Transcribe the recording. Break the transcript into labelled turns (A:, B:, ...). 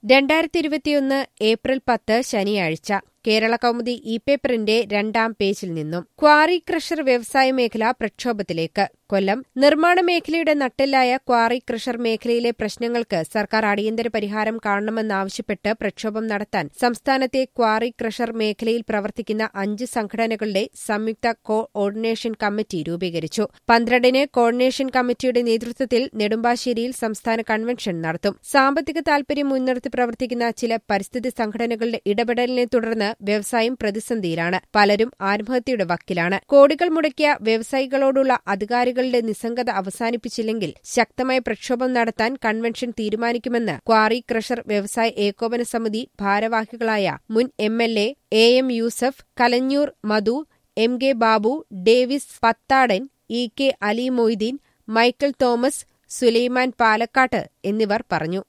A: രണ്ടായിരത്തി ഇരുപത്തിയൊന്ന് ഏപ്രിൽ പത്ത് ശനിയാഴ്ച കേരള കൗമുദി ഇ പേപ്പറിന്റെ രണ്ടാം പേജിൽ നിന്നും ക്വാറി ക്രഷർ വ്യവസായ മേഖല പ്രക്ഷോഭത്തിലേക്ക് കൊല്ലം നിർമ്മാണ മേഖലയുടെ നട്ടെല്ലായ ക്വാറി ക്രഷർ മേഖലയിലെ പ്രശ്നങ്ങൾക്ക് സർക്കാർ അടിയന്തര പരിഹാരം കാണണമെന്നാവശ്യപ്പെട്ട് പ്രക്ഷോഭം നടത്താൻ സംസ്ഥാനത്തെ ക്വാറി ക്രഷർ മേഖലയിൽ പ്രവർത്തിക്കുന്ന അഞ്ച് സംഘടനകളുടെ സംയുക്ത കോ ഓർഡിനേഷൻ കമ്മിറ്റി രൂപീകരിച്ചു പന്ത്രണ്ടിന് കോർഡിനേഷൻ കമ്മിറ്റിയുടെ നേതൃത്വത്തിൽ നെടുമ്പാശ്ശേരിയിൽ സംസ്ഥാന കൺവെൻഷൻ നടത്തും സാമ്പത്തിക താൽപര്യം മുൻനിർത്തി പ്രവർത്തിക്കുന്ന ചില പരിസ്ഥിതി സംഘടനകളുടെ ഇടപെടലിനെ തുടർന്ന് വ്യവസായം പ്രതിസന്ധിയിലാണ് പലരും ആത്മഹത്യയുടെ വക്കിലാണ് കോടികൾ മുടക്കിയ വ്യവസായികളോടുള്ള അധികാരികളുടെ നിസ്സംഗത അവസാനിപ്പിച്ചില്ലെങ്കിൽ ശക്തമായ പ്രക്ഷോഭം നടത്താൻ കൺവെൻഷൻ തീരുമാനിക്കുമെന്ന് ക്വാറി ക്രഷർ വ്യവസായ ഏകോപന സമിതി ഭാരവാഹികളായ മുൻ M L A A M Yusuf Kalanjoor Madhu M K Babu Davis Pathadan E K Ali Moideen Michael Thomas Sulaiman Palakkatt എന്നിവർ പറഞ്ഞു